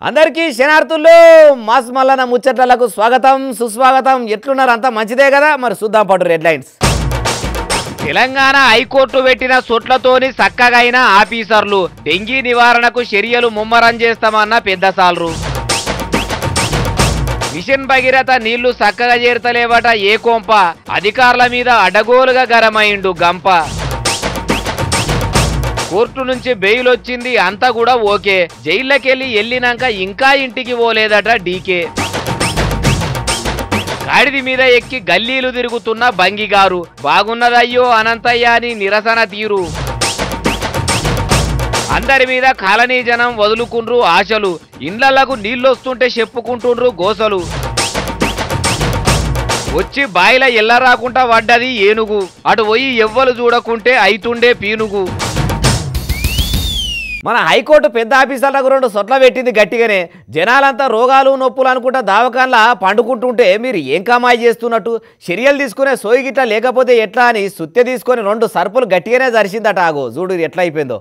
అందరికీ శనార్థుల్లో మాస్ మల్లన ముచ్చట్లకు స్వాగతం సుస్వాగతం ఎట్లున్నారు అంతా మంచిదే కదా మరి చూద్దాం పాటు రెడ్ లైన్స్ తెలంగాణ హైకోర్టు పెట్టిన సొట్లతోని చక్కగైన ఆఫీసర్లు డెంగీ నివారణకు చర్యలు ముమ్మరం చేస్తామన్న పెద్ద సాల్రు మిషన్ భగీరథ నీళ్లు చక్కగా చేరతలేవట ఏ కొంప అధికారుల మీద అడగోలుగా గరమైండు గంప కోర్టు నుంచి బెయిల్ వచ్చింది అంతా కూడా ఓకే జైల్లోకెళ్ళి వెళ్ళినాక ఇంకా ఇంటికి పోలేదట డీకే గాడిది మీద ఎక్కి గల్లీలు తిరుగుతున్న బంగిగారు బాగున్నదయ్యో అనంతయ్య అని నిరసన తీరు అందరి మీద కాలనీ జనం వదులుకుండ్రు ఆశలు ఇండ్లకు నీళ్ళొస్తుంటే చెప్పుకుంటుండ్రు గోసలు వచ్చి బాయిల ఎల్ల రాకుండా పడ్డది ఏనుగు అటు పోయి ఎవ్వలు చూడకుంటే అయితుండే పీనుగు మన హైకోర్టు పెద్ద ఆఫీసర్లకు రెండు సొట్ల పెట్టింది గట్టిగానే జనాలంతా రోగాలు నొప్పులు అనుకుంటా దావకాన్లా పండుకుంటుంటే మీరు ఏం కమాయి చేస్తున్నట్టు చర్యలు తీసుకునే సోయిగిట్లా లేకపోతే ఎట్లా అని సుత్తె తీసుకొని రెండు సర్పులు గట్టిగానే జరిసిందట ఆగో చూడు ఇది ఎట్లా అయిపోయిందో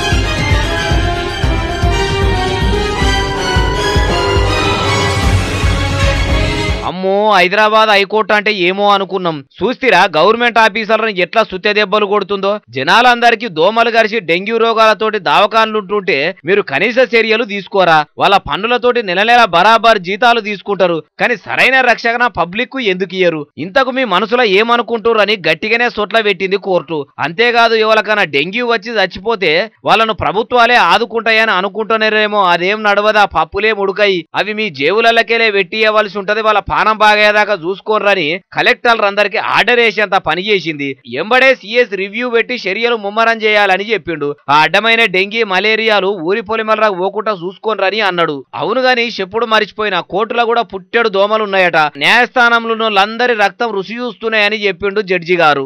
అమ్మో హైదరాబాద్ హైకోర్టు అంటే ఏమో అనుకున్నాం చూstiరా గవర్నమెంట్ ఆఫీసర్లను ఎట్లా సుత్తె దెబ్బలు కొడుతుందో జనాలందరికీ దోమలు గరిచి డెంగ్యూ రోగాలతోటి దావకాన్లుంటుంటే మీరు కనీస చర్యలు తీసుకోరా వాళ్ళ పన్నులతోటి నెల నెల బరాబర్ జీతాలు తీసుకుంటారు కానీ సరైన రక్షణ పబ్లిక్ కు ఎందుకు ఇయ్యరు ఇంతకు మీ మనసులో ఏమనుకుంటారు అని గట్టిగానే సొట్ల పెట్టింది కోర్టు అంతేకాదు ఎవరికైనా డెంగ్యూ వచ్చి చచ్చిపోతే వాళ్ళను ప్రభుత్వాలే ఆదుకుంటాయని అనుకుంటున్నారేమో అదేం నడవదా పప్పులే ముడుకయి అవి మీ జేబులకెళ్ళే వెట్టి ఇవ్వాల్సి ఉంటది వాళ్ళ పానం బాగేదాకా చూసుకోర్రని కలెక్టర్లు అందరికి ఆర్డర్ వేసేంత పని చేసింది ఎంబడే సిఎస్ రివ్యూ పెట్టి చర్యలు ముమ్మరం చేయాలని చెప్పిండు ఆ అడ్డమైన డెంగీ మలేరియాలు ఊరి పొలిమలరా పోకుండా చూసుకోనరని అన్నాడు అవును గాని చెప్పుడు మరిచిపోయిన కోర్టులో కూడా పుట్టెడు దోమలు ఉన్నాయట న్యాయస్థానంలో వాళ్ళందరి రక్తం రుచి చూస్తున్నాయని చెప్పిండు జడ్జి గారు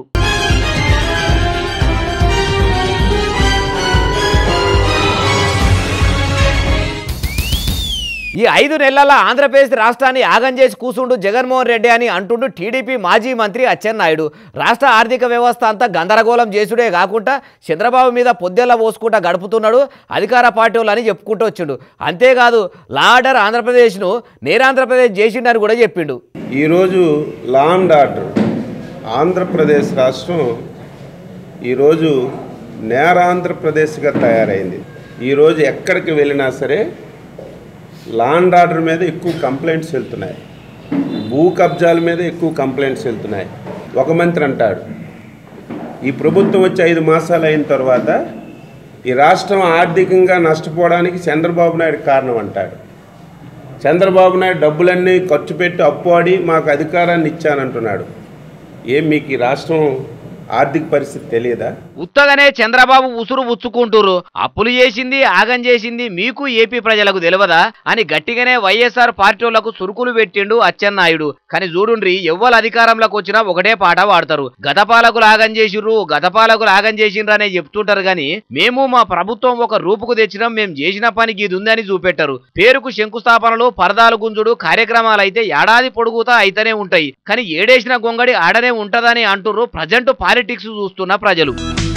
ఈ ఐదు నెలల ఆంధ్రప్రదేశ్ రాష్ట్రాన్ని ఆగం చేసి కూసుండు జగన్మోహన్ రెడ్డి అని అంటుండు టీడీపీ మాజీ మంత్రి అచ్చెన్నాయుడు రాష్ట్ర ఆర్థిక వ్యవస్థ అంతా గందరగోళం చేసుడే కాకుండా చంద్రబాబు మీద పొద్దెల్ల పోసుకుంటా గడుపుతున్నాడు అధికార పార్టీ అని చెప్పుకుంటూ వచ్చిండు అంతేకాదు లా ఆర్డర్ ఆంధ్రప్రదేశ్ను నేరాంధ్రప్రదేశ్ చేసిండని కూడా చెప్పిండు ఈరోజు లా అండ్ ఆర్డర్ ఆంధ్రప్రదేశ్ రాష్ట్రం ఈరోజు నేరాంధ్రప్రదేశ్గా తయారైంది ఈరోజు ఎక్కడికి వెళ్ళినా సరే లా అండ్ ఆర్డర్ మీద ఎక్కువ కంప్లైంట్స్ వెళ్తున్నాయి భూ కబ్జాల మీద ఎక్కువ కంప్లైంట్స్ వెళ్తున్నాయి ఒక మంత్రి అంటాడు ఈ ప్రభుత్వం వచ్చి ఐదు మాసాలు అయిన తర్వాత ఈ రాష్ట్రం ఆర్థికంగా నష్టపోవడానికి చంద్రబాబు నాయుడు కారణం అంటాడు చంద్రబాబు నాయుడు డబ్బులన్నీ ఖర్చు పెట్టి అప్పు ఆడి మాకు అధికారాన్ని ఇచ్చానంటున్నాడు ఏం మీకు ఈ రాష్ట్రం ఆర్థిక పరిస్థితి తెలియదా ఉత్తగానే చంద్రబాబు ఉసురు పుచ్చుకుంటురు అప్పులు చేసింది ఆగం చేసింది మీకు ఏపీ ప్రజలకు తెలియదా అని గట్టిగానే వైఎస్ఆర్ పార్టీలకు సురుకులు పెట్టిండు అచ్చెన్నాయుడు కానీ చూడుండ్రి ఎవ్వరు అధికారంలోకి వచ్చినా ఒకటే పాట పాడతారు గత పాలకులు ఆగం చేసిర్రు గత పాలకులు ఆగం చేసిండ్రు అనే చెప్తుంటారు గాని మేము మా ప్రభుత్వం ఒక రూపుకు తెచ్చినాం మేము చేసిన పనికి ఇది ఉందని చూపెట్టారు పేరుకు శంకుస్థాపనలు పరదాలు గుంజుడు కార్యక్రమాలు అయితే ఏడాది పొడుగుతా అయితేనే ఉంటాయి కానీ ఏడేసిన గొంగడి ఆడనే ఉంటదని అంటుర్రు ప్రజెంట్ పాలిటిక్స్ చూస్తున్న ప్రజలు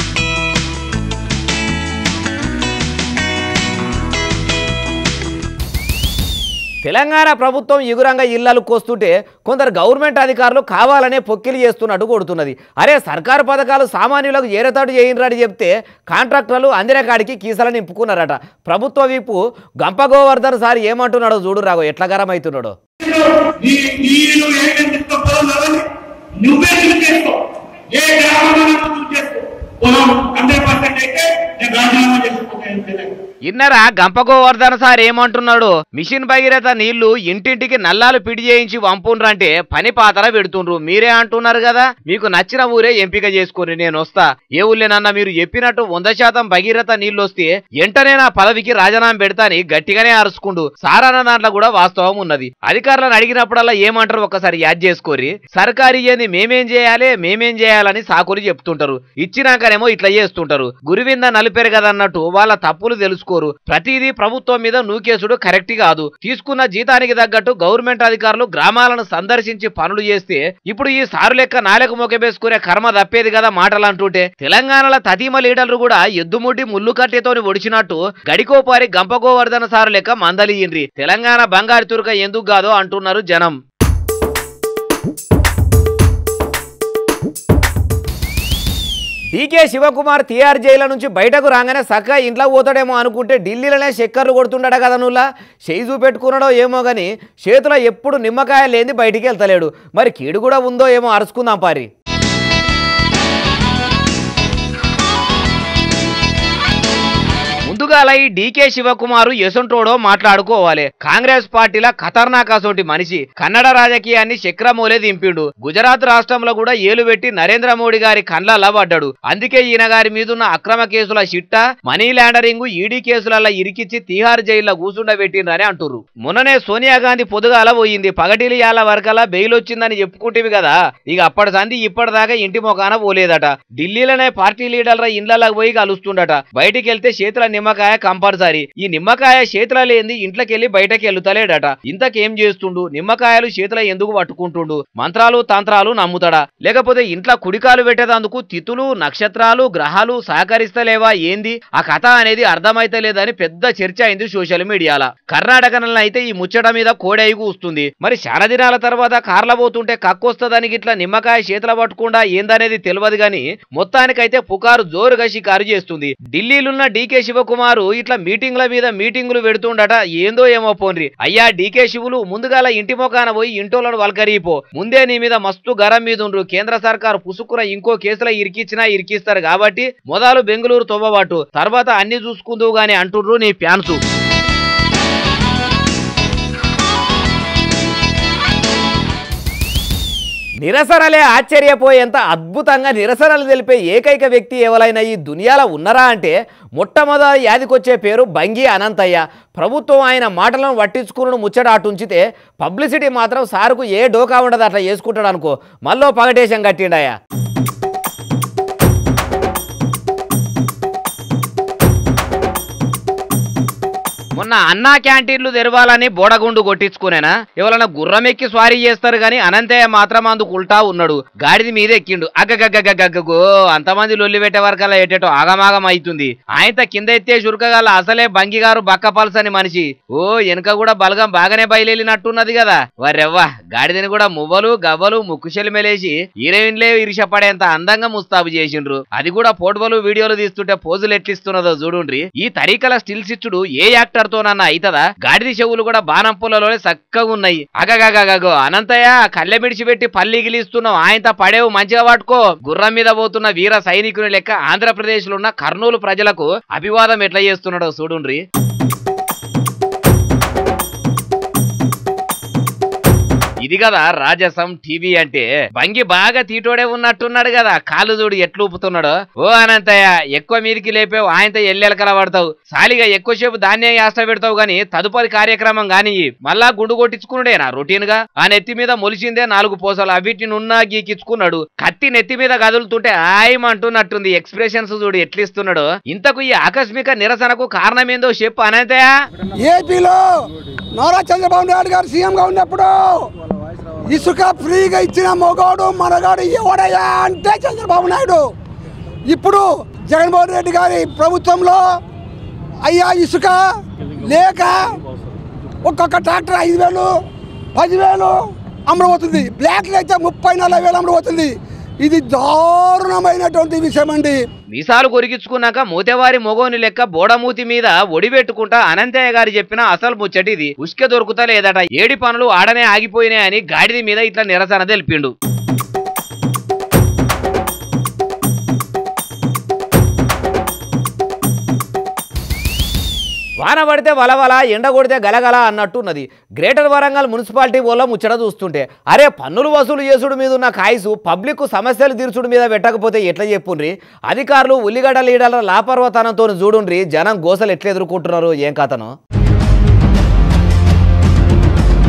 తెలంగాణ ప్రభుత్వం ఎగురంగా ఇళ్లలు కోస్తుంటే కొందరు గవర్నమెంట్ అధికారులు కావాలనే పొక్కిలు చేస్తున్నట్టు కొడుతున్నది అరే సర్కారు పథకాలు సామాన్యులకు ఏరేతాడు చేయినరాడు చెప్తే కాంట్రాక్టర్లు అందిరకాడికి కీసలను నింపుకున్నారట ప్రభుత్వ విపు గంప గోవర్ధన్ సార్ ఏమంటున్నాడో చూడు రాగో ఎట్లా గరమవుతున్నాడో నీ నీరు ఏకంగా పొలం నడవని నువ్వే చూసేసుకో ఏ గ్రామంలో చూసేసుకో పొలం హండ్రెడ్ పర్సెంట్ అయితే నేను రాజీనామా చేసుకుంటాను ఇన్నరా గంప గోవర్ధన్ సార్ ఏమంటున్నాడు మిషన్ భగీరథ నీళ్లు ఇంటింటికి నల్లాలు పిడి చేయించి వంపుండ్రంటే పని పాతర పెడుతుండ్రు మీరే అంటున్నారు కదా మీకు నచ్చిన ఊరే ఎంపిక చేసుకుని నేను వస్తా ఏ ఊళ్ళేనన్నా మీరు చెప్పినట్టు వంద శాతం భగీరథ నీళ్లు వస్తే వెంటనే నా పదవికి రాజీనామా పెడతాని గట్టిగానే అరుచుకుండు సారన్న దాంట్లో కూడా వాస్తవం ఉన్నది అధికారులను అడిగినప్పుడల్లా ఏమంటారు ఒకసారి యాడ్ చేసుకోరి సర్కారు ఇయ్యేది మేమేం చేయాలి మేమేం చేయాలని సాకులు చెప్తుంటారు ఇచ్చినాకనేమో ఇట్లా చేస్తుంటారు గురువింద నలిపారు కదన్నట్టు వాళ్ళ తప్పులు తెలుసుకొని తీసుకోరు ప్రతిదీ ప్రభుత్వం మీద నూకేసుడు కరెక్ట్ కాదు తీసుకున్న జీతానికి తగ్గట్టు గవర్నమెంట్ అధికారులు గ్రామాలను సందర్శించి పనులు చేస్తే ఇప్పుడు ఈ సారు లెక్క నాలుగు మొగబేసుకునే కర్మ తప్పేది కదా మాటలు అంటుంటే తెలంగాణలో తతీమ లీడర్లు కూడా ఎద్దుముడ్డి ముళ్ళు కట్టెతోని ఒడిచినట్టు గడికోపారి గంపగోవర్ధన సారు లెక్క మందలియిండ్రి తెలంగాణ బంగారు తురక ఎందుకు కాదో అంటున్నారు జనం డీకే శివకుమార్ తిహార్ జైలు నుంచి బయటకు రాగానే సక్క ఇంట్లో పోతాడేమో అనుకుంటే ఢిల్లీలోనే చక్కర్లు కొడుతుండట కదా నువ్వులా చేయి చూపెట్టుకున్నాడో ఏమో గాని చేతిలో ఎప్పుడు నిమ్మకాయ లేని బయటికి వెళ్తలేడు మరి కీడు కూడా ఉందో ఏమో అరుచుకుందాం పారి ముందుగాల ఈ డీకే శివకుమారు ఎసంటోడో మాట్లాడుకోవాలి కాంగ్రెస్ పార్టీల ఖతర్నాక్ అసోంటి మనిషి కన్నడ రాజకీయాన్ని చక్రమూలే దింపిండు గుజరాత్ రాష్ట్రంలో కూడా ఏలు పెట్టి నరేంద్ర మోడీ గారి కండ్లల్లా పడ్డాడు అందుకే ఈయన గారి మీదున్న అక్రమ కేసుల చిట్ట మనీ లాండరింగ్ ఈడీ కేసులలో ఇరికిచ్చి తీహార్ జైల్లో కూర్చుండబెట్టిండ్రని అంటుర్రు మొన్ననే సోనియా గాంధీ పొదుగాల పోయింది పగటిలి యాల వరకలా బెయిల్ వచ్చిందని చెప్పుకుంటేవి కదా ఇక అప్పటి సంది ఇప్పటిదాకా ఇంటి మొకాన పోలేదట ఢిల్లీలోనే పార్టీ లీడర్ల ఇండ్లలోకి పోయి కలుస్తుండట బయటికి వెళ్తే చేతుల నిమ్మకాయ కంపల్సరీ ఈ నిమ్మకాయ చేతుల లేని ఇంట్లోకి వెళ్ళి బయటకి వెళ్తలేడట ఇంతకేం చేస్తుండు నిమ్మకాయలు చేతుల ఎందుకు పట్టుకుంటుండు మంత్రాలు తంత్రాలు నమ్ముతాడా లేకపోతే ఇంట్లో కుడికాలు పెట్టేదందుకు తిథులు నక్షత్రాలు గ్రహాలు సహకరిస్తలేవా ఏంది ఆ కథ అనేది అర్థమైతలేదని పెద్ద చర్చ అయింది సోషల్ మీడియాలో కర్ణాటకలో అయితే ఈ ముచ్చట మీద కోడైగు వస్తుంది మరి చాలా దినాల తర్వాత కార్ల పోతుంటే కక్కొస్తదని ఇట్లా నిమ్మకాయ చేతుల పట్టకుండా ఏందనేది తెలియదు గాని మొత్తానికైతే పుకారు జోరుగా షికారు చేస్తుంది ఢిల్లీలున్న డీకే శివకుమారు ఇట్లా మీటింగ్ల మీద మీటింగులు పెడుతుండట ఏందో ఏమో పోన్రి అయ్యా డీకే శివులు ముందుగాల ఇంటి మొకాన పోయి ఇంటోలను వల్కరిపో ముందే నీ మీద మస్తు గరం మీద ఉండ్రు కేంద్ర సర్కారు పుసుకున ఇంకో కేసులో ఇరికిచ్చినా ఇరికిస్తారు కాబట్టి మొదలు బెంగళూరు తొవ్వబాటు తర్వాత అన్ని చూసుకుందువు గాని అంటుండ్రు నీ ఫ్యాన్సు నిరసనలే ఆశ్చర్యపోయేంత అద్భుతంగా నిరసనలు తెలిపే ఏకైక వ్యక్తి ఎవరైనా ఈ దునియాలో ఉన్నారా అంటే మొట్టమొదటి యాదికొచ్చే పేరు బంగి అనంతయ్య ప్రభుత్వం ఆయన మాటలను పట్టించుకుని ముచ్చట అటుంచితే పబ్లిసిటీ మాత్రం సారుకు ఏ డోకా ఉండదు అట్లా చేసుకుంటాడు అనుకో మళ్ళీ పగటేశం కట్టిండయా మొన్న అన్నా క్యాంటీన్లు తెరవాలని బోడగుండు కొట్టించుకునేనా ఎవరన్నా గుర్రం ఎక్కి స్వారీ చేస్తారు గాని అనంతయ్య మాత్రం అందుకు ఉల్టా ఉన్నాడు గాడిది మీద ఎక్కిండు అగ్గగగ్గగగ్గగో అంతమంది లొల్లి పెట్టే వరకల్లా ఎట్టేటో ఆగమాగం అవుతుంది ఆయనతో కింద ఎత్తే చురుకగల అసలే బంగిగారు బక్కపల్సని మనిషి ఓ వెనుక కూడా బలగం బాగానే బయలుదేరినట్టున్నది కదా వరెవ్వా గాడిదని కూడా మువ్వలు గవ్వలు ముక్కుశలు మెలేసి హీరోయిన్లే ఇరిషపడేంత అందంగా ముస్తాబు చేసిండ్రు అది కూడా ఫోటోలు వీడియోలు తీస్తుంటే పోజులు ఎట్లిస్తున్నదో చూడుండ్రి ఈ తరీకల స్టిల్స్ ఇచ్చుడు ఏ యాక్టర్ తోనన్నా అయితదా గాడిది చెవులు కూడా బాణం పుల్లలోనే చక్కగా ఉన్నాయి అగగగగగో అనంతయ్య కళ్ళె మిడిచిపెట్టి పల్లి గిలిస్తున్నావు ఆయనతో పడేవు మంచిగా పట్టుకో గుర్రం మీద పోతున్న వీర సైనికుని లెక్క ఆంధ్రప్రదేశ్ లో ఉన్న కర్నూలు ప్రజలకు అభివాదం ఎట్లా చేస్తున్నాడో చూడుండ్రి ఇది కదా రాజసం టీవీ అంటే బంగి బాగా తీటోడే ఉన్నట్టున్నాడు కదా కాలు చూడు ఎట్లు ఊపుతున్నాడు ఓ అనంతయ్య ఎక్కువ మీదికి లేపావు ఆయనతో ఎల్లెలకల పడతావు సాలిగా ఎక్కువసేపు దాన్నే యాస్త పెడతావు గాని తదుపరి కార్యక్రమం గాని మళ్ళా గుండు కొట్టించుకున్నాడేనా రొటీన్ గా ఆ నెత్తి మీద మొలిచిందే నాలుగు పోసలు అవిటిని ఉన్నా గీకిచ్చుకున్నాడు కత్తి నెత్తి మీద కదులుతుంటే ఆయమంటున్నట్టుంది ఎక్స్ప్రెషన్స్ చూడు ఎట్లిస్తున్నాడు ఇంతకు ఈ ఆకస్మిక నిరసనకు కారణమేందో చెప్పు అనంతయ్య ఏపీలో నారా చంద్రబాబు నాయుడు గారు సీఎంగా ఉన్నప్పుడు ఇసుక ఫ్రీగా ఇచ్చిన మొగోడు మనగాడు ఎవడయ్యా అంటే చంద్రబాబు నాయుడు ఇప్పుడు జగన్మోహన్ రెడ్డి గారి ప్రభుత్వంలో అయ్యా ఇసుక లేక ఒక్కొక్క ట్రాక్టర్ ఐదు వేలు పదివేలు అమ్మడబోతుంది బ్లాక్లో అయితే ముప్పై నలభై వేలు అమ్మడబోతుంది ఇది దారుణమైనటువంటి విషయం అండి మీసాలు కొరికించుకున్నాక మూతేవారి మొగోని లెక్క బోడమూతి మీద ఒడిపెట్టుకుంటా అనంతయ్య గారు చెప్పిన అసలు ముచ్చటిది ఉసుక దొరుకుతా లేదట ఏడి పనులు ఆడనే ఆగిపోయినాయని గాడిద మీద ఇట్లా నిరసన తెలిపిండు వాన పడితే వలవల ఎండ కొడితే గలగల అన్నట్టున్నది గ్రేటర్ వరంగల్ మున్సిపాలిటీ వల్ల ముచ్చట చూస్తుంటే అరే పన్నులు వసూలు చేసుడు మీద ఉన్న కాయసు పబ్లిక్ సమస్యలు తీర్చుడు మీద పెట్టకపోతే ఎట్లా చెప్పుండ్రి అధికారులు ఉల్లిగడ్డ లీడర్ల లాపర్వతనంతో చూడుండ్రి జనం గోసలు ఎట్లా ఎదుర్కొంటున్నారు ఏం కథను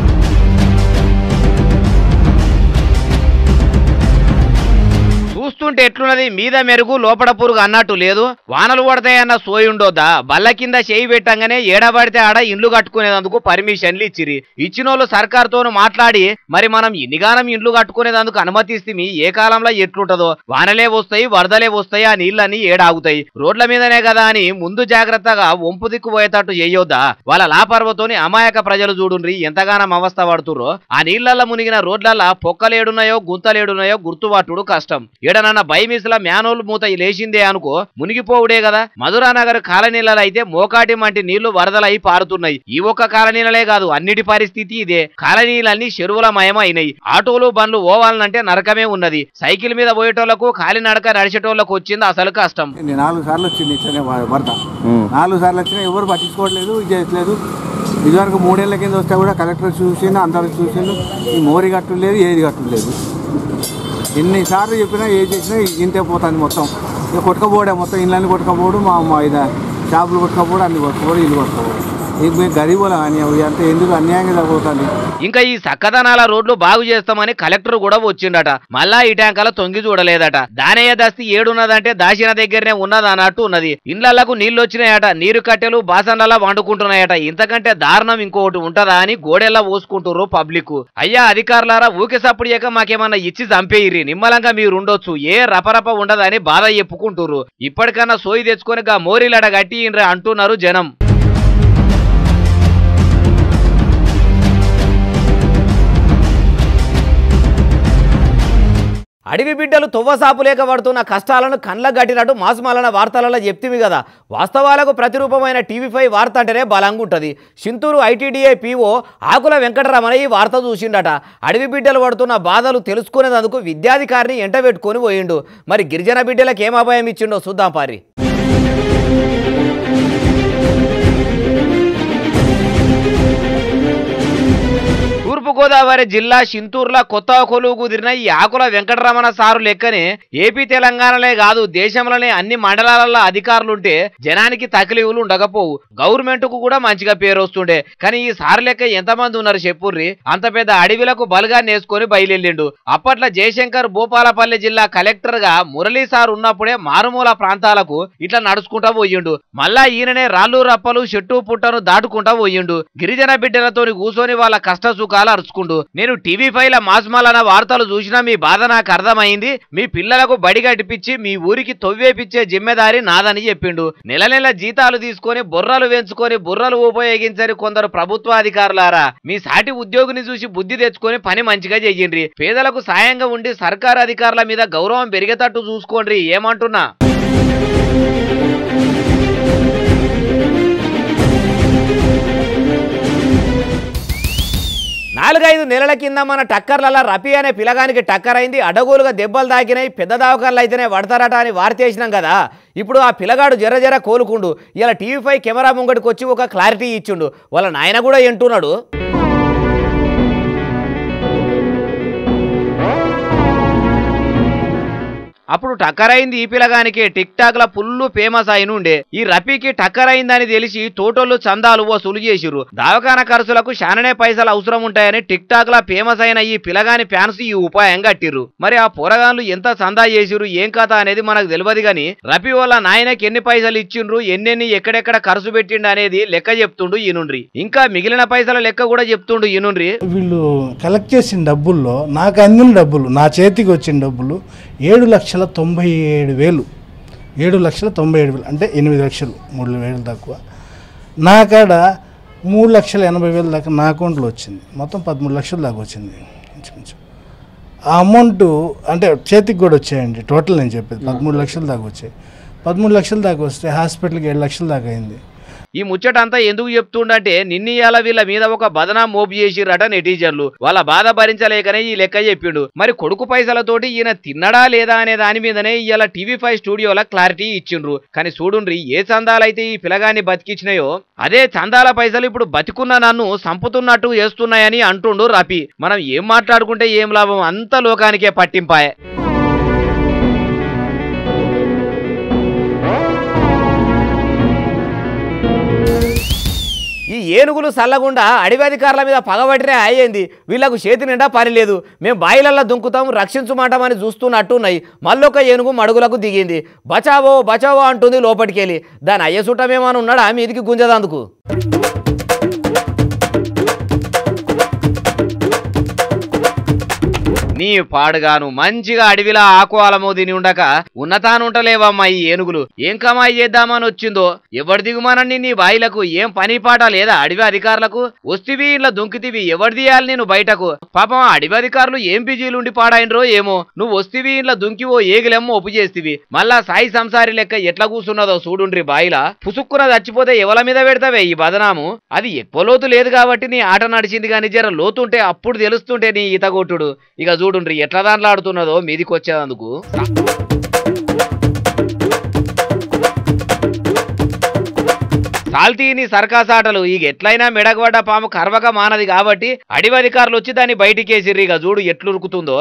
చూస్తుంటే చూస్తుంటే ఎట్లున్నది మీద మెరుగు లోపల పురుగు అన్నట్టు లేదు వానలు పడతాయన్న సోయి ఉండొద్దా బల్ల కింద చేయి పెట్టంగానే ఏడబడితే ఆడ ఇండ్లు కట్టుకునేందుకు పర్మిషన్లు ఇచ్చిరి ఇచ్చినోళ్ళు సర్కార్తోను మాట్లాడి మరి మనం ఇన్నిగానం ఇండ్లు కట్టుకునేందుకు అనుమతిస్తే ఏ కాలంలో ఎట్లుంటదో వానలే వస్తాయి వరదలే వస్తాయి ఆ నీళ్ళని ఏడాగుతాయి రోడ్ల మీదనే కదా అని ముందు జాగ్రత్తగా వంపు దిక్కు పోయేటట్టు చేయొద్దా వాళ్ళ లాపర్వతోని అమాయక ప్రజలు చూడుండ్రి ఎంతగానం అవస్థ పడుతుర్రో ఆ నీళ్లల్లో మునిగిన రోడ్లల్ల పొక్కలేడున్నాయో గుంతలేడున్నాయో గుర్తుపట్టుడు కష్టం ఏడనన్న బైమిస్ల మ్యానోల్ మూత లేచిందే అనుకో మునిగిపోవుడే కదా మధురానగర్ కాలనీలలో అయితే మోకాటి మంటి నీళ్లు వరదలై పారుతున్నాయి ఈ ఒక్క కాలనీలలే కాదు అన్నిటి పరిస్థితి ఇదే కాలనీలన్నీ చెరువుల మయమైనాయి ఆటోలు బండ్లు ఓవాలనంటే నరకమే ఉన్నది సైకిల్ మీద పోయేటోళ్లకు కాలినడక నడిచేటోళ్లకు వచ్చింది అసలు కష్టం ఇది నాలుగు సార్లు వచ్చింది ఇట్లనే వ- వరద నాలుగు సార్లు వచ్చినా ఎవరు పట్టించుకోవట్లేదు ఇది చేయట్లేదు ఇదివరకు మూడేళ్ల కింద వస్తే కూడా కలెక్టర్ చూసిండు అందరూ చూసిండు ఈ మోరి కట్టు లేదు ఏది కట్టు లేదు ఎన్నిసార్లు చెప్పినా ఏది చేసినా ఇంతే పోతుంది మొత్తం ఇక కొట్టుకపోవడే మొత్తం ఇళ్ళని కొట్టుకపోవడు మా మా ఇది షాపులు కొట్టుకపోవడం అన్ని కొట్టుకోవడం ఇల్లు కొట్టుకోవడం ఇక మేము గరీబులం అని అంటే ఎందుకు అన్యాయంగా తగ్గుతుంది ఇంకా ఈ సక్కదనాల రోడ్లు బాగు చేస్తామని కలెక్టర్ కూడా వచ్చిండట మళ్ళా ఈ ట్యాంకల తొంగి చూడలేదట దానయ్య దస్తి ఏడున్నదంటే దాచిన దగ్గరనే ఉన్నది అన్నట్టు ఉన్నది ఇండ్లకు నీళ్లు వచ్చినాయట నీరు కట్టెలు బాసన్లలో వండుకుంటున్నాయట ఇంతకంటే దారుణం ఇంకొకటి ఉంటదా అని గోడెల్లా పోసుకుంటుర్రు పబ్లిక్ అయ్యా అధికారులారా ఊకే సప్పుడియాక మాకేమన్నా ఇచ్చి చంపేయిరి నిమ్మలంగా మీరు ఉండొచ్చు ఏ రపరప ఉండదని బాధ చెప్పుకుంటుర్రు ఇప్పటికన్నా సోయి తెచ్చుకొని గా మోరీలడ గట్టి అంటున్నారు జనం అడవి బిడ్డలు తువ్వసాపు లేక పడుతున్న కష్టాలను కండ్ల గట్టినట్టు మాసుమాలన వార్తలలో చెప్తివి కదా వాస్తవాలకు ప్రతిరూపమైన టీవీ ఫైవ్ వార్త అంటేనే బలంగా ఉంటుంది సింతూరు ఐటీడీఏ పీఓ ఆకుల వెంకటరమణ ఈ వార్త చూసిండట అడవి బిడ్డలు పడుతున్న బాధలు తెలుసుకునేందుకు విద్యాధికారిని ఎంటబెట్టుకొని పోయిండు మరి గిరిజన బిడ్డలకు ఏం అభయం ఇచ్చిండో చూద్దాం పారి తూర్పుగోదావరి జిల్లా సింతూరులో కొత్త కొలువు కుదిరిన ఈ ఆకుల వెంకటరమణ సారు లెక్కనే ఏపీ తెలంగాణలే కాదు దేశంలోనే అన్ని మండలాలలో అధికారులుంటే జనానికి తకిలీవులు ఉండకపోవు గవర్నమెంట్ కు కూడా మంచిగా పేరు వస్తుండే కానీ ఈ సారు లెక్క ఎంతమంది ఉన్నారు చెప్పుర్రి అంత పెద్ద అడవిలకు బలుగా నేసుకొని బయలుదేరిండు అప్పట్లో జయశంకర్ భూపాలపల్లి జిల్లా కలెక్టర్ గా మురళీ సార్ ఉన్నప్పుడే మారుమూల ప్రాంతాలకు ఇట్లా నడుచుకుంటా పోయిండు మళ్ళా ఈయననే రాళ్ళు రప్పలు చెట్టు పుట్టను దాటుకుంటా పోయిండు గిరిజన బిడ్డలతోని కూసోని వాళ్ళ కష్ట సుఖాలు అరుచుకుండు నేను టీవీ ఫైల మాస్మాలన్న వార్తలు చూసినా మీ బాధ నాకు అర్థమైంది మీ పిల్లలకు బడి గడిపించి మీ ఊరికి తొవ్వేపిచ్చే జిమ్మెదారి నాదని చెప్పిండు నెల నెల జీతాలు తీసుకొని బుర్రలు పెంచుకొని బుర్రలు ఉపయోగించని కొందరు ప్రభుత్వాధికారులారా మీ సాటి ఉద్యోగిని చూసి బుద్ధి తెచ్చుకొని పని మంచిగా చెయ్యండ్రి పేదలకు సాయంగా ఉండి సర్కారు అధికారుల మీద గౌరవం పెరిగేటట్టు చూసుకోండి ఏమంటున్నా నాలుగైదు నెలల కింద మన టక్కర్లలో రఫీ అనే పిలగానికి టక్కర్ అయింది అడగోలుగా దెబ్బలు తాకినాయి పెద్ద దవాఖాన్లు అయితేనే పడతారట అని వార్తేసినాం కదా ఇప్పుడు ఆ పిల్లగాడు జర జర కోలుకుండు ఇలా టీవీ ఫైవ్ కెమెరా ముంగడికి వచ్చి ఒక క్లారిటీ ఇచ్చిండు వాళ్ళ నాయన కూడా ఎంటున్నాడు అప్పుడు టక్కర్ అయింది ఈ పిల్లగానికి టిక్ టాక్ ల ఫుల్ ఫేమస్ అయిన ఉండే ఈ రఫీకి టక్కర్ అయిందని తెలిసి తోటోళ్ళు చందాలు వసూలు చేసిర్రు దావకాన ఖర్చులకు శాననే పైసలు అవసరం ఉంటాయని టిక్ టాక్ లా ఫేమస్ అయిన ఈ పిల్లగాని ఫ్యాన్స్ ఈ ఉపాయం కట్టిర్రు మరి ఆ పోరగాన్లు ఎంత చందా చేసిర్రు ఏం కథ అనేది మనకు తెలియదు గాని రఫీ వాళ్ళ నాయనకి ఎన్ని పైసలు ఇచ్చిండ్రు ఎన్నెన్ని ఎక్కడెక్కడ ఖర్చు పెట్టిండు అనేది లెక్క చెప్తుండు ఈనుండ్రి ఇంకా మిగిలిన పైసల లెక్క కూడా చెప్తుండు ఈనుండ్రి వీళ్ళు కలెక్ట్ చేసిన డబ్బుల్లో నాకు అందిన డబ్బులు నా చేతికి వచ్చిన డబ్బులు ఏడు లక్షల తొంభై ఏడు వేలు ఏడు లక్షల తొంభై ఏడు వేలు అంటే ఎనిమిది లక్షలు మూడు వేలు తక్కువ నా కాడ మూడు లక్షల ఎనభై వేలు దాకా నా అకౌంట్లో వచ్చింది మొత్తం పదమూడు లక్షల దాకా వచ్చింది ఇంచుమించు ఆ అమౌంట్ అంటే చేతికి కూడా వచ్చాయండి టోటల్ నేను చెప్పేది పదమూడు లక్షల దాకా వచ్చాయి పదమూడు లక్షల దాకా వస్తే హాస్పిటల్కి ఏడు లక్షల దాకా అయింది ఈ ముచ్చట అంతా ఎందుకు చెప్తుండంటే నిన్నీయాల వీళ్ళ మీద ఒక బదనా మోపు చేసిరట నెటిజన్లు వాళ్ళ బాధ భరించలేకనే ఈ లెక్క చెప్పిండు మరి కొడుకు పైసలతోటి ఈయన తిన్నడా లేదా అనే దాని మీదనే ఇవాళ టీవీ ఫైవ్ స్టూడియోల క్లారిటీ ఇచ్చిండ్రు కానీ చూడుండ్రి ఏ చందాలైతే ఈ పిల్లగాన్ని బతికించినాయో అదే చందాల పైసలు ఇప్పుడు బతికున్న నన్ను సంపుతున్నట్టు చేస్తున్నాయని అంటుండు రఫీ మనం ఏం మాట్లాడుకుంటే ఏం లాభం అంత లోకానికే పట్టింపాయే ఈ ఏనుగులు సల్లగుండా అడవి అధికారుల మీద పగబట్టినే అయ్యింది వీళ్ళకు చేతి నిండా పని లేదు మేము బాయిలల్లో దుంకుతాం రక్షించుమాటమని చూస్తున్నట్టున్నాయి మళ్ళొక ఏనుగు మడుగులకు దిగింది బచావో బచావో అంటుంది లోపలికెళ్ళి దాని అయ్య చుట్టమేమని ఉన్నాడా మీదికి గుంజదందుకు నీ పాడుగాను మంచిగా అడవిలా ఆకువాలమో తిని ఉండక ఉన్నతానుంటలేవమ్మా ఈ ఏనుగులు ఏం కమాయి చేద్దామని వచ్చిందో ఎవరి దిగుమానండి నీ బాయిలకు ఏం పని పాట లేదా అడవి అధికారులకు వస్తివి ఇలా దుంకితివి ఎవరి తీయాలి నేను బయటకు పాపం అడవి అధికారులు ఏం బిజీలుండి పాడాయినరో ఏమో నువ్వు వస్తివి ఇలా దుంకివో ఏగిలెమ్మో ఒప్పు చేస్తివి మళ్ళా సాయి సంసారి లెక్క ఎట్లా కూర్చున్నదో చూడుండ్రి బాయిలా పుసుక్కున చచ్చిపోతే ఎవల మీద పెడతావే ఈ బదనాము అది ఎక్కువ లోతు లేదు కాబట్టి నీ ఆట నడిచింది కానీ జర లోతుంటే అప్పుడు తెలుస్తుంటే నీ ఈత కొట్టుడు ఇక చూడుండ్రి ఎట్లా దాంట్లాడుతున్నదో మీదికి వచ్చేదందుకు సాల్తీని సర్కాస్ ఆటలు ఇక ఎట్లయినా మెడగబడ్డ పాము కర్వక మానది కాబట్టి అడవి అధికారులు వచ్చి దాన్ని బయటికేసిర్రు ఇక చూడు ఎట్లురుకుతుందో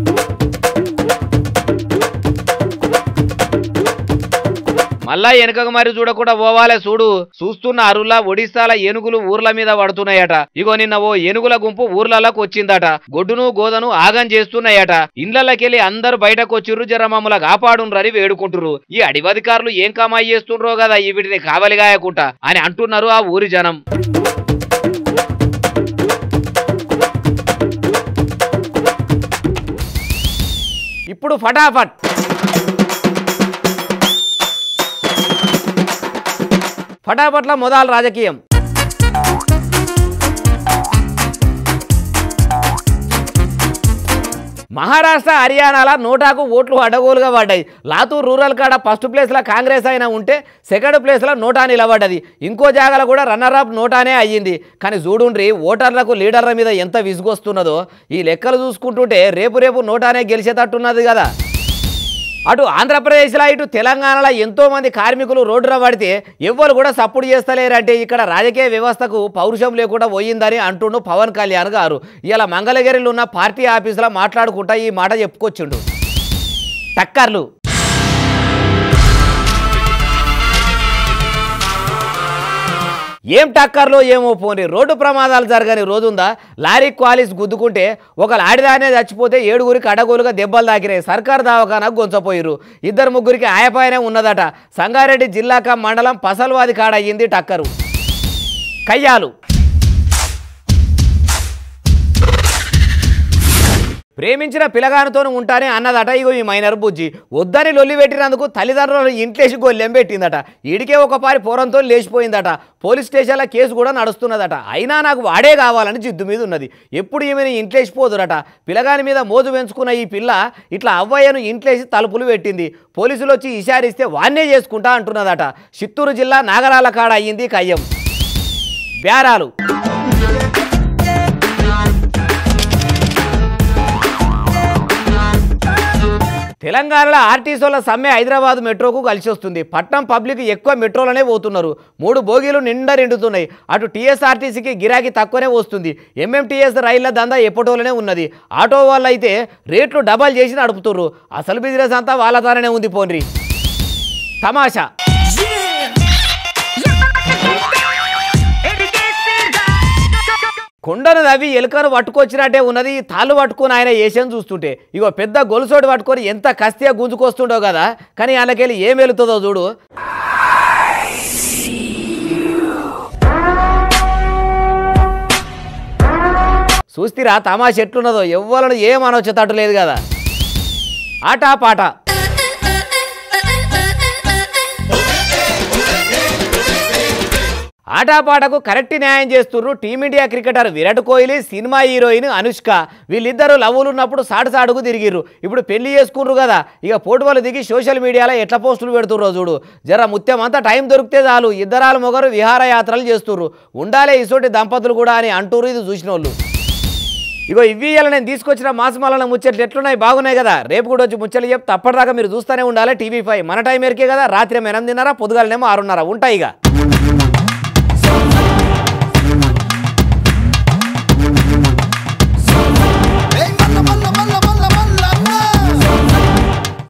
మళ్ళా వెనకకు మరి చూడకుండా పోవాలే చూడు చూస్తున్న అరులా ఒడిశాల ఏనుగులు ఊర్ల మీద పడుతున్నాయట ఇగో నిన్న ఓ ఏనుగుల గుంపు ఊర్లలోకి వచ్చిందట గొడ్డును గోదను ఆగం చేస్తున్నాయట ఇండ్లకెళ్ళి అందరు బయటకు వచ్చిర్రు జర మమ్మల కాపాడుండ్రని వేడుకుంటుర్రు ఈ అడివధికారులు ఏం కమాయి చేస్తుండ్రో కదా ఈ వీటిని కావలిగాయకుంటా అని అంటున్నారు ఆ ఊరి జనం ఇప్పుడు ఫటాఫట్ ఫటాఫట్ల మొదలు రాజకీయం మహారాష్ట్ర హర్యానాల నోటాకు ఓట్లు అడగోలుగా పడ్డాయి లాతూర్ రూరల్ కాడ ఫస్ట్ ప్లేస్లో కాంగ్రెస్ అయినా ఉంటే సెకండ్ ప్లేస్లో నోటా నిలబడ్డది ఇంకో జాగాలో కూడా రన్నర్ అప్ నోటానే అయ్యింది కానీ చూడుండ్రి ఓటర్లకు లీడర్ల మీద ఎంత విసుగొస్తున్నదో ఈ లెక్కలు చూసుకుంటుంటే రేపు రేపు నోటానే గెలిచేటట్టున్నది కదా అటు ఆంధ్రప్రదేశ్లో ఇటు తెలంగాణలో ఎంతో మంది కార్మికులు రోడ్డున పడితే ఎవ్వరు కూడా సపోర్ట్ చేస్తలేరంటే ఇక్కడ రాజకీయ వ్యవస్థకు పౌరుషం లేకుండా పోయిందని అంటుండు పవన్ కళ్యాణ్ గారు ఇలా మంగళగిరిలో ఉన్న పార్టీ ఆఫీసులో మాట్లాడుకుంటా ఈ మాట చెప్పుకొచ్చిండు టక్కర్లు ఏం టక్కర్లో ఏమో పోని రోడ్డు ప్రమాదాలు జరగని రోజుందా లారీ క్వాలిస్ గుద్దుకుంటే ఒక లాడిదానే చచ్చిపోతే ఏడుగురికి అడగోలుగా దెబ్బలు తాకినాయి సర్కార్ దవాఖానకు గొంచపోయిర్రు ఇద్దరు ముగ్గురికి ఆయపాయనే ఉన్నదట సంగారెడ్డి జిల్లాక మండలం పసల్వాది కాడ అయ్యింది టక్కరు కయ్యాలు ప్రేమించిన పిల్లగానితో ఉంటానే అన్నదట ఇగో ఈ మైనర్ బుజ్జి వద్దని లొల్లి పెట్టినందుకు తల్లిదండ్రులు ఇంట్లేసి గొల్లెం పెట్టిందట ఈడికే ఒక పారి పోరంతో లేచిపోయిందట పోలీస్ స్టేషన్లో కేసు కూడా నడుస్తున్నదట అయినా నాకు వాడే కావాలని జిద్దు మీద ఉన్నది ఎప్పుడు ఈమెను ఇంట్లేసిపోదురట పిల్లగాని మీద మోజు పెంచుకున్న ఈ పిల్ల ఇట్లా అవ్వయ్యను ఇంట్లేసి తలుపులు పెట్టింది పోలీసులు వచ్చి ఇషారిస్తే వాన్నే చేసుకుంటా అంటున్నదట చిత్తూరు జిల్లా నాగరాల కాడ అయ్యింది కయ్యం బేరాలు తెలంగాణలో ఆర్టీసీల సమ్మె హైదరాబాద్ మెట్రోకు కలిసి వస్తుంది పట్నం పబ్లిక్ ఎక్కువ మెట్రోలోనే పోతున్నారు మూడు బోగీలు నిండా నిండుతున్నాయి అటు టీఎస్ఆర్టీసీకి గిరాకీ తక్కువనే వస్తుంది ఎంఎంటీఎస్ రైళ్ల దందా ఎప్పటోలనే ఉన్నది ఆటో వాళ్ళు అయితే రేట్లు డబల్ చేసి నడుపుతుర్రు అసలు బిజినెస్ అంతా వాళ్ళ ద్వారానే ఉంది పోన్రి తమాషా కొండను తవ్వి ఎలుకను పట్టుకొచ్చినట్టే ఉన్నది ఈ తాళ్ళు పట్టుకొని ఆయన ఏషియన్ చూస్తుంటే ఇగో పెద్ద గొలుసోటి పట్టుకొని ఎంత కస్తిగా గుంజుకొస్తుండో కదా కానీ వాళ్ళకెళ్ళి ఏం వెళుతుందో చూడు చూస్తీరా తమాష ఎట్లున్నదో ఎవ్వలను ఏం అనొచ్చేటట్టు లేదు కదా ఆట పాట ఆటాపాటకు కరెక్ట్ న్యాయం చేస్తుర్రు team India cricketer Virat Kohli cinema heroine Anushka వీళ్ళిద్దరూ లవ్వులు ఉన్నప్పుడు సాడు సాడుకు తిరిగిర్రు ఇప్పుడు పెళ్లి చేసుకుర్రు కదా ఇక పోటువలు దిగి సోషల్ మీడియాలో ఎట్లా పోస్టులు పెడుతుర్రో చూడు జర ముత్యం అంతా టైం దొరికితే చాలు ఇద్దరాలు మొగరు విహారయాత్రలు చేస్తుర్రు ఉండాలే ఇసోటి దంపతులు కూడా అని అంటూరు ఇది చూసిన వాళ్ళు ఇగో ఇవి ఇవాళ నేను తీసుకొచ్చిన మాసమాలను ముచ్చట్లు ఎట్లున్నాయి బాగున్నాయి కదా రేపు కూడా వచ్చి ముచ్చట్లు చెప్తే అప్పటిదాకా మీరు చూస్తూనే ఉండాలి టీవీ ఫైవ్ మన టైం ఎరికే కదా రాత్రి ఎనిమిదిన్నర పొద్దుగాలనేమో ఆరున్నర ఉంటాయి ఇక